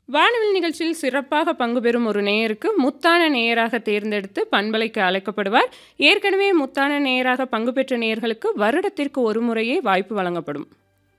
வானவில் நிகழ்ச்சியில் சிறப்பாக பங்கு பெறும் ஒரு நேயருக்கு முத்தான நேயராக தேர்ந்தெடுத்து பண்பலைக்கு அழைக்கப்படுவார் ஏற்கனவே முத்தான நேயராக பங்கு பெற்ற நேயர்களுக்கு வருடத்திற்கு ஒரு முறையே வாய்ப்பு வழங்கப்படும்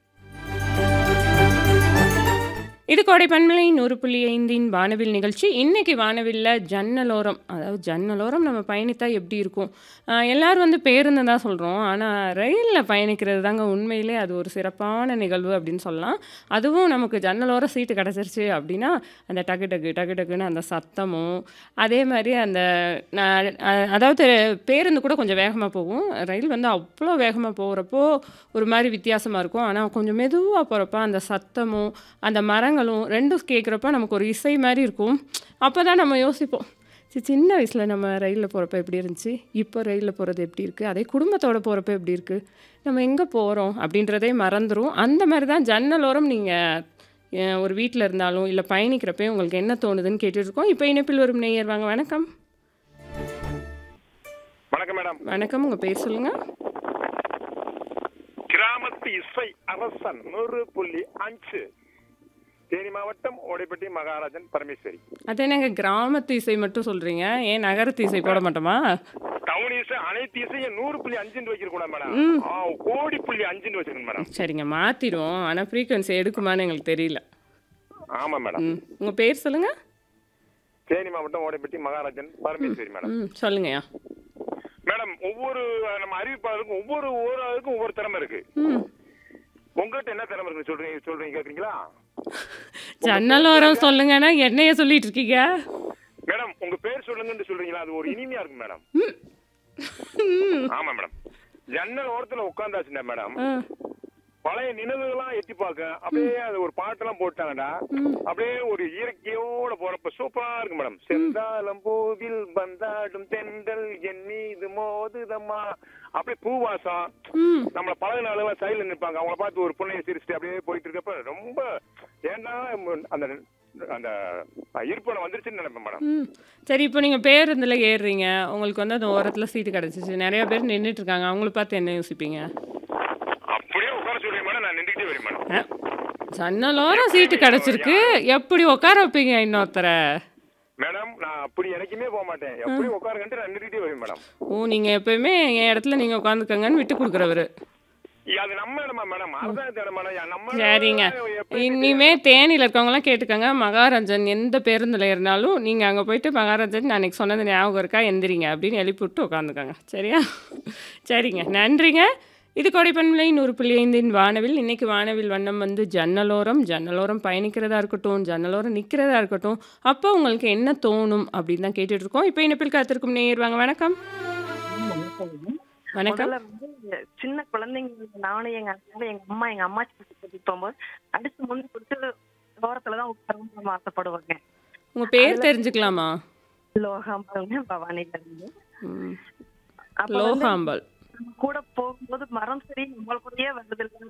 இது கோடை பண்பலை நூறு புள்ளி ஐந்தின் வானவில் நிகழ்ச்சி இன்னைக்கு வானவில்ல ஜன்னலோரம் அதாவது ஜன்னலோரம் நம்ம பயணித்தா எப்படி இருக்கும் ஆஹ் எல்லாரும் வந்து பேருந்து தான் சொல்கிறோம் ஆனால் ரயிலில் பயணிக்கிறது தாங்க உண்மையிலே அது ஒரு சிறப்பான நிகழ்வு அப்படின்னு சொல்லலாம் அதுவும் நமக்கு ஜன்னலோரம் சீட்டு கிடச்சிருச்சு அப்படின்னா அந்த டக்கு டக்கு டக்கு டக்குன்னு அந்த சத்தமும் அதே மாதிரி அந்த நான் அ- அதாவது பேருந்து கூட கொஞ்சம் வேகமாக போகும் ரயில் வந்து அவ்வளோ வேகமாக போகிறப்போ ஒரு மாதிரி வித்தியாசமாக இருக்கும் ஆனால் கொஞ்சம் மெதுவாக போகிறப்ப அந்த சத்தமும் அந்த மரங்களும் ரெண்டும் கேட்குறப்ப நமக்கு ஒரு இசை மாதிரி இருக்கும் அப்போ தான் நம்ம யோசிப்போம் சரி சின்ன வயசில் நம்ம ரயிலில் போகிறப்ப எப்படி இருந்துச்சு இப்போ ரயிலில் போகிறது எப்படி இருக்குது அதே குடும்பத்தோட போகிறப்ப எப்படி இருக்குது நம்ம எங்கே போகிறோம் அப்படின்றதே மறந்துடும் அந்த மாதிரி தான் ஜன்னலோரம் நீங்கள் ஒரு வீட்டில் இருந்தாலும் இல்லை பயணிக்கிறப்ப உங்களுக்கு என்ன தோணுதுன்னு கேட்டுட்டு இருக்கோம் இப்போ இணைப்பில் வரும் நேயர் வாங்க வணக்கம் வணக்கம் மேடம் வணக்கம் உங்கள் பேர் சொல்லுங்கள் கிராமத்து இசை அரசன் நூறு புள்ளி அஞ்சு தேனி மாவட்டம் ஓடைப்பட்டி மகாராஜன் பரமேஸ்வரி அது என்னங்க கிராமத்து இசை மட்டும் சொல்கிறீங்க ஏன் நகரத்து இசை போட மாட்டோமா டவுன் இசை அனைத்து இசையும் நூறு புள்ளி அஞ்சுன்னு வைக்கிறக்கூடாது மேடம் ம். ஆ, கோடி புள்ளி அஞ்சுன்னு வச்சிருக்கணும் மேடம் சரிங்க மாற்றிடுவோம் ஆனால் ஃப்ரீக்வன்சி எடுக்குமான்னு எங்களுக்கு தெரியல ஆமா மேடம் ம் உங்கள் பேர் சொல்லுங்கள் தேனி மாவட்டம் ஓடைப்பட்டி மகாராஜன் பரமேஸ்வரி மேடம் ம் சொல்லுங்கய்யா மேடம் ஒவ்வொரு அஹ், நம்ம அறிவிப்பாளருக்கும் ஒவ்வொரு ஒவ்வொரு ஆளுக்கும் ஒவ்வொரு திறமை இருக்கு ம் உங்ககிட்ட என்ன திறமை இருக்கு சொல்றீங்க சொல்றீங்க கேக்குறீங்களா ஜன்னலோரம் சொல்லுங்கன்னா என்னைய சொல்லிட்டு இருக்கீங்க மேடம் உங்க பேர் சொல்லுங்கன்னு சொல்றீங்களா அது ஒரு இனிமையா இருக்கும் மேடம் ஆமா மேடம் ஜன்னல் ஓரத்துல உட்காந்தாச்சுன்னா மேடம் ஆ பழைய நினைவுகள்லாம் எட்டி பார்க்க அப்படியே அது ஒரு பாட்டெல்லாம் போட்டாங்கடா அப்படியே ஒரு இயற்கையோட போறப்ப சூப்பரா இருக்கு மேடம் செந்தாளம் பூவில் பந்தாடும் தென்றல் என் மீது மோதுதம்மா அப்படியே பூவாசம் ம் நம்மள பழகின அளவு சைடுல நிற்பாங்க அவங்கள பார்த்து ஒரு பொண்ணையை சிரிச்சுட்டு அப்படியே போயிட்டு இருக்கப்ப ரொம்ப ஏன்னா அந்த அந்த ஈர்ப்பனை வந்துருச்சுன்னு நினைப்பேன் மேடம் ம் சரி இப்போ நீங்கள் பேருந்தில் ஏறுறீங்க உங்களுக்கு வந்து அந்த ஓரத்தில் சீட்டு கிடச்சிச்சு நிறைய பேர் நின்றுட்டு இருக்காங்க அவங்கள பார்த்து என்ன யோசிப்பீங்க அப்படியே உட்கார சொல்றீங்க மேடம் நான் நின்றுக்கிட்டே வரேன் மேடம் ஆ, ஜன்னலோரம் சீட்டு கிடச்சிருக்கு எப்படி உட்கார வைப்பீங்க இன்னொருத்தரை மேடம் நான் அப்படி எனக்குமே போக மாட்டேன் எப்படி உட்காருங்கன்ட்டு நான் நின்றுக்கிட்டே வரேன் மேடம் ஓ நீங்கள் எப்பயுமே என் இடத்துல நீங்கள் உட்காந்துக்கங்கன்னு விட்டு கொடுக்குறவர் அது நம்ம இடமா மேடம் அரசாங்கத்து இடம் மேடம் யா- நம்ம சரிங்க எப்படி இனிமே தேனியில் இருக்கவங்களாம் கேட்டுக்கங்க மகாராஜன் எந்த பேருந்தில் ஏறினாலும் நீங்கள் அங்கே போயிட்டு மகாராஜன் நான் அன்றைக்கி சொன்னது ஞாபகம் இருக்கா எந்திரிங்க அப்படின்னு எழுப்பி விட்டு உட்காந்துக்கோங்க சரியா சரிங்க நன்றிங்க இது கொடைப்பண்பலை நூறு புள்ளி ஐந்தின் வானவில் இன்னைக்கு வானவில் வண்ணம் வந்து ஜன்னலோரம் ஜன்னலோரம் பயணிக்கிறதா இருக்கட்டும் ஜன்னலோரம் நிற்கிறதா இருக்கட்டும் அப்போ உங்களுக்கு என்ன தோணும் அப்படின்னு தான் கேட்டுட்டு இருக்கோம் இப்போ இணைப்பில் காத்திருக்கும் நேயர் வாங்க வணக்கம் வணக்கம் முதல்ல வந்து சின்ன குழந்தைங்க நானும் எங்க அண்ணனும் எங்க அம்மா எங்க அம்மா கூட்டிட்டு போகும்போது அடிச்சு முந்தி கொடுத்து ஓரத்துல தான் உட்காரணும் நம்ம ஆசைப்படுவாங்க உங்கள் பேர் தெரிஞ்சுக்கலாமா லோகாம்பாங்க பவானில இருந்து ம். அப்ப வந்து லோகாம்பாள் நம்ம கூட போகும்போது மரம் சரி நம்ம கூடயே வருது இல்ல